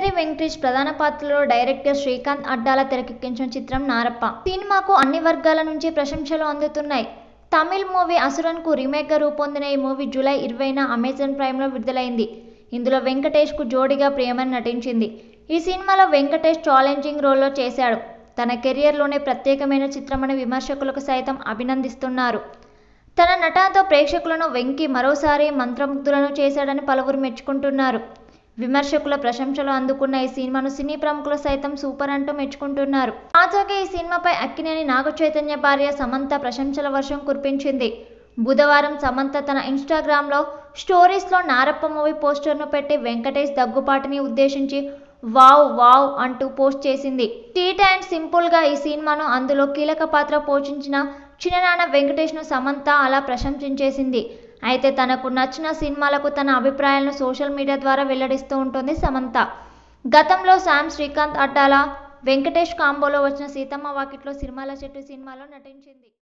శ్రీహరి వెంకటేష్ ప్రధాన పాత్రలో డైరెక్టర్ శ్రీకాంత్ అడ్డాల తెరకెక్కించిన చిత్రం నారప్ప సినిమాకు అన్ని వర్గాల నుంచి ప్రశంసలు అందుతున్నాయి తమిళ్ మూవీ అసురన్కు రీమేక్గా రూపొందిన ఈ మూవీ జూలై ఇరవైన అమెజాన్ ప్రైమ్లో విడుదలైంది ఇందులో వెంకటేష్కు జోడిగా ప్రియమని నటించింది ఈ సినిమాలో వెంకటేష్ ఛాలెంజింగ్ రోల్లో చేశాడు తన కెరియర్లోనే ప్రత్యేకమైన చిత్రమని విమర్శకులకు సైతం అభినందిస్తున్నారు తన నటనతో ప్రేక్షకులను వెంకి మరోసారి మంత్రముగ్ధులను చేశాడని పలువురు మెచ్చుకుంటున్నారు విమర్శకుల ప్రశంసలు అందుకున్న ఈ సినిమాను సినీ ప్రముఖులు సైతం సూపర్ అంటూ మెచ్చుకుంటున్నారు తాజాగా ఈ సినిమాపై అక్కినేని నాగ చైతన్య భార్య సమంత ప్రశంసల వర్షం కురిపించింది బుధవారం సమంత తన ఇన్స్టాగ్రామ్లో స్టోరీస్లో నారప్ప మూవీ పోస్టర్ను పెట్టి వెంకటేష్ దగ్గుపాటిని ఉద్దేశించి వావ్ వావ్ అంటూ పోస్ట్ చేసింది స్ట్రీట్ అండ్ సింపుల్గా ఈ సినిమాను అందులో కీలక పాత్ర పోషించిన చిన్ననాన్న వెంకటేష్ను సమంత అలా ప్రశంసించేసింది అయితే తనకు నచ్చిన సినిమాలకు తన అభిప్రాయాలను సోషల్ మీడియా ద్వారా వెల్లడిస్తూ ఉంటుంది సమంత గతంలో శామ్ శ్రీకాంత్ అడ్డాల వెంకటేష్ కాంబోలో వచ్చిన సీతమ్మ వాకిట్లో సినిమాల చెట్టు సినిమాలో నటించింది